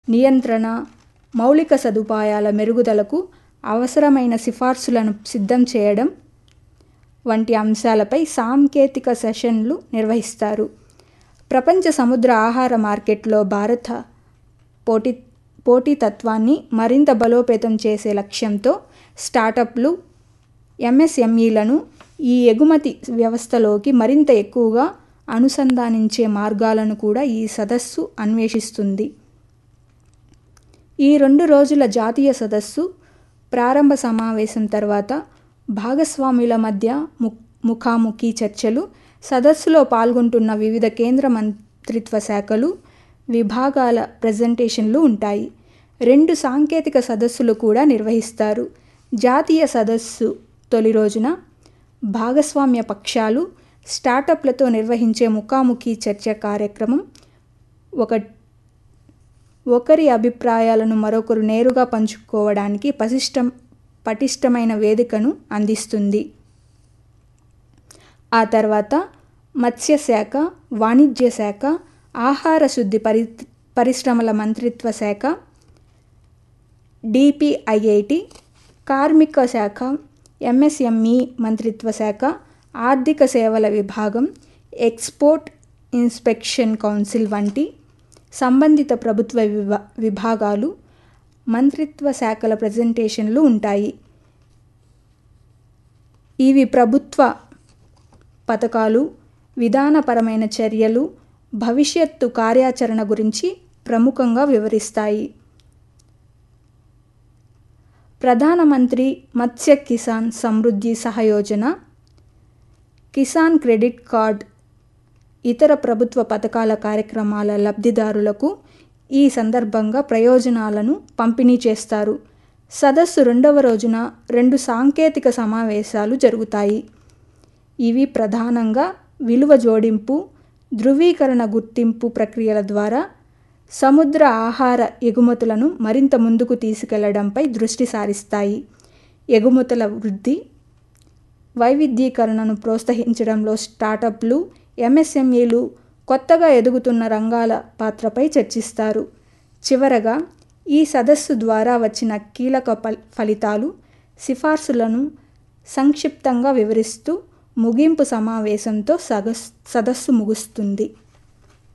నియంత్రణ మౌలిక సదుపాయాల మెరుగుదలకు అవసరమైన సిఫార్సులను సిద్ధం చేయడం వంటి అంశాలపై సాంకేతిక సెషన్లు నిర్వహిస్తారు ప్రపంచ సముద్ర ఆహార మార్కెట్లో భారత పోటీ పోటీతత్వాన్ని మరింత బలోపేతం చేసే లక్ష్యంతో స్టార్టప్లు ఎంఎస్ఎంఈలను ఈ ఎగుమతి వ్యవస్థలోకి మరింత ఎక్కువగా అనుసంధానించే మార్గాలను కూడా ఈ సదస్సు అన్వేషిస్తుంది ఈ రెండు రోజుల జాతీయ సదస్సు ప్రారంభ సమావేశం తర్వాత భాగస్వాముల మధ్య ము ముఖాముఖి చర్చలు సదస్సులో పాల్గొంటున్న వివిధ కేంద్ర మంత్రిత్వ శాఖలు విభాగాల ప్రజెంటేషన్లు ఉంటాయి రెండు సాంకేతిక సదస్సులు కూడా నిర్వహిస్తారు జాతీయ సదస్సు తొలి రోజున భాగస్వామ్య పక్షాలు స్టార్టప్లతో నిర్వహించే ముఖాముఖి చర్చ కార్యక్రమం ఒక ఒకరి అభిప్రాయాలను మరొకరు నేరుగా పంచుకోవడానికి పసిష్టం పటిష్టమైన వేదికను అందిస్తుంది ఆ తర్వాత మత్స్యశాఖ వాణిజ్య శాఖ ఆహార శుద్ధి పరి పరిశ్రమల మంత్రిత్వ శాఖ డిపిఐఐటి కార్మిక శాఖ ఎంఎస్ఎంఈ మంత్రిత్వ శాఖ ఆర్థిక సేవల విభాగం ఎక్స్పోర్ట్ ఇన్స్పెక్షన్ కౌన్సిల్ వంటి సంబంధిత ప్రభుత్వ విభా విభాగాలు మంత్రిత్వ శాఖల ప్రజెంటేషన్లు ఉంటాయి ఇవి ప్రభుత్వ పథకాలు విధానపరమైన చర్యలు భవిష్యత్తు కార్యాచరణ గురించి ప్రముఖంగా వివరిస్తాయి ప్రధానమంత్రి మత్స్య కిసాన్ సమృద్ధి సహయోజన కిసాన్ క్రెడిట్ కార్డ్ ఇతర ప్రభుత్వ పథకాల కార్యక్రమాల లబ్ధిదారులకు ఈ సందర్భంగా ప్రయోజనాలను పంపిణీ చేస్తారు సదస్సు రెండవ రోజున రెండు సాంకేతిక సమావేశాలు జరుగుతాయి ఇవి ప్రధానంగా విలువ జోడింపు ధృవీకరణ గుర్తింపు ప్రక్రియల ద్వారా సముద్ర ఆహార ఎగుమతులను మరింత ముందుకు తీసుకెళ్లడంపై దృష్టి సారిస్తాయి ఎగుమతుల వృద్ధి వైవిధ్యీకరణను ప్రోత్సహించడంలో స్టార్టప్లు ఎంఎస్ఎంఈలు కొత్తగా ఎదుగుతున్న రంగాల పాత్రపై చర్చిస్తారు చివరగా ఈ సదస్సు ద్వారా వచ్చిన కీలక ఫలితాలు సిఫార్సులను సంక్షిప్తంగా వివరిస్తూ ముగింపు సమావేశంతో సగస్ సదస్సు ముగుస్తుంది